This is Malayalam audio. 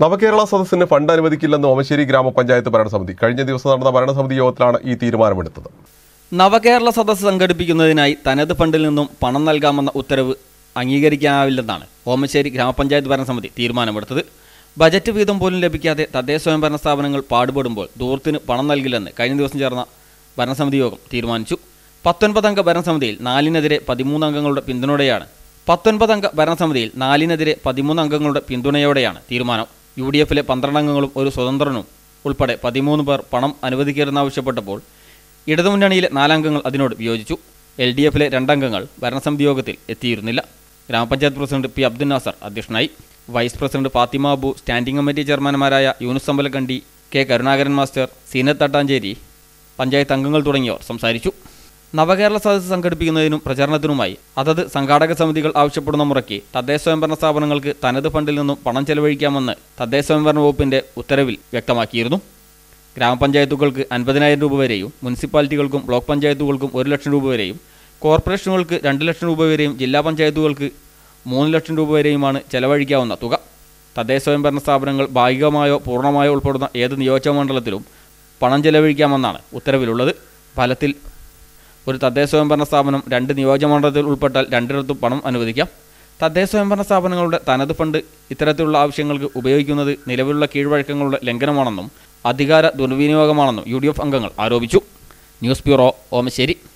നവകേരള സദസ്സിന് ഫണ്ട് അനുവദിക്കില്ലെന്ന് ഓമശ്ശേരി ഗ്രാമപഞ്ചായത്ത് ഭരണസമിതി കഴിഞ്ഞ ദിവസം നടന്ന ഭരണസമിതി യോഗത്തിലാണ് ഈ തീരുമാനമെടുത്തത് നവകേരള സദസ്സ് സംഘടിപ്പിക്കുന്നതിനായി തനത് ഫണ്ടിൽ നിന്നും പണം നൽകാമെന്ന ഉത്തരവ് അംഗീകരിക്കാനാവില്ലെന്നാണ് ഓമശ്ശേരി ഗ്രാമപഞ്ചായത്ത് ഭരണസമിതി തീരുമാനമെടുത്തത് ബജറ്റ് വീതം പോലും ലഭിക്കാതെ തദ്ദേശ സ്വയംഭരണ സ്ഥാപനങ്ങൾ പാടുപെടുമ്പോൾ ദൂരത്തിന് പണം നൽകില്ലെന്ന് കഴിഞ്ഞ ദിവസം ചേർന്ന ഭരണസമിതി യോഗം തീരുമാനിച്ചു പത്തൊൻപതംഗ ഭരണസമിതിയിൽ നാലിനെതിരെ പതിമൂന്ന് അംഗങ്ങളുടെ പിന്തുണയോടെയാണ് പത്തൊൻപതംഗ ഭരണസമിതിയിൽ നാലിനെതിരെ പതിമൂന്ന് അംഗങ്ങളുടെ പിന്തുണയോടെയാണ് തീരുമാനം യു ഡി എഫിലെ പന്ത്രണ്ട് അംഗങ്ങളും ഒരു സ്വതന്ത്രനും ഉൾപ്പെടെ പതിമൂന്ന് പേർ പണം അനുവദിക്കരുതെന്നാവശ്യപ്പെട്ടപ്പോൾ ഇടതുമുന്നണിയിലെ നാലംഗങ്ങൾ അതിനോട് വിയോജിച്ചു എൽ ഡി എഫിലെ രണ്ടംഗങ്ങൾ ഭരണസമിതി യോഗത്തിൽ എത്തിയിരുന്നില്ല ഗ്രാമപഞ്ചായത്ത് പ്രസിഡന്റ് പി അബ്ദുൽ നാസർ അധ്യക്ഷനായി vice president Fathima Abu standing committee ചെയർമാൻമാരായ യൂനുസ് അമ്പലക്കണ്ടി കെ കരുണാകരൻ മാസ്റ്റർ സീനത്ത് തട്ടാഞ്ചേരി പഞ്ചായത്ത് അംഗങ്ങൾ തുടങ്ങിയവർ സംസാരിച്ചു നവകേരള സദസ്സ് സംഘടിപ്പിക്കുന്നതിനും പ്രചാരണത്തിനുമായി അതത് സംഘാടക സമിതികൾ ആവശ്യപ്പെടുന്ന മുറയ്ക്ക് തദ്ദേശ സ്വയംഭരണ സ്ഥാപനങ്ങൾക്ക് തനത് ഫണ്ടിൽ നിന്നും പണം ചെലവഴിക്കാമെന്ന് തദ്ദേശ സ്വയംഭരണ വകുപ്പിന്റെ ഉത്തരവിൽ വ്യക്തമാക്കിയിരുന്നു ഗ്രാമപഞ്ചായത്തുകൾക്ക് അൻപതിനായിരം രൂപ വരെയും മുനിസിപ്പാലിറ്റികൾക്കും ബ്ലോക്ക് പഞ്ചായത്തുകൾക്കും ഒരു ലക്ഷം രൂപ വരെയും കോർപ്പറേഷനുകൾക്ക് രണ്ട് ലക്ഷം രൂപ വരെയും ജില്ലാ പഞ്ചായത്തുകൾക്ക് മൂന്ന് ലക്ഷം രൂപ വരെയുമാണ് ചെലവഴിക്കാവുന്ന തുക തദ്ദേശ സ്വയംഭരണ സ്ഥാപനങ്ങൾ ഭാഗികമായോ പൂർണ്ണമായോ ഉൾപ്പെടുന്ന ഏത് നിയോജകമണ്ഡലത്തിലും പണം ചെലവഴിക്കാമെന്നാണ് ഉത്തരവിലുള്ളത് ഫലത്തിൽ ഒരു തദ്ദേശ സ്വയംഭരണ സ്ഥാപനം രണ്ട് നിയോജകമണ്ഡലത്തിൽ ഉൾപ്പെട്ടാൽ രണ്ടിടത്തും പണം അനുവദിക്കാം തദ്ദേശ സ്വയംഭരണ സ്ഥാപനങ്ങളുടെ തനത് ഫണ്ട് ഇത്തരത്തിലുള്ള ആവശ്യങ്ങൾക്ക് ഉപയോഗിക്കുന്നത് നിലവിലുള്ള കീഴ്വഴക്കങ്ങളുടെ ലംഘനമാണെന്നും അധികാര ദുർവിനിയോഗമാണെന്നും യു അംഗങ്ങൾ ആരോപിച്ചു ന്യൂസ് ബ്യൂറോ ഓമശ്ശേരി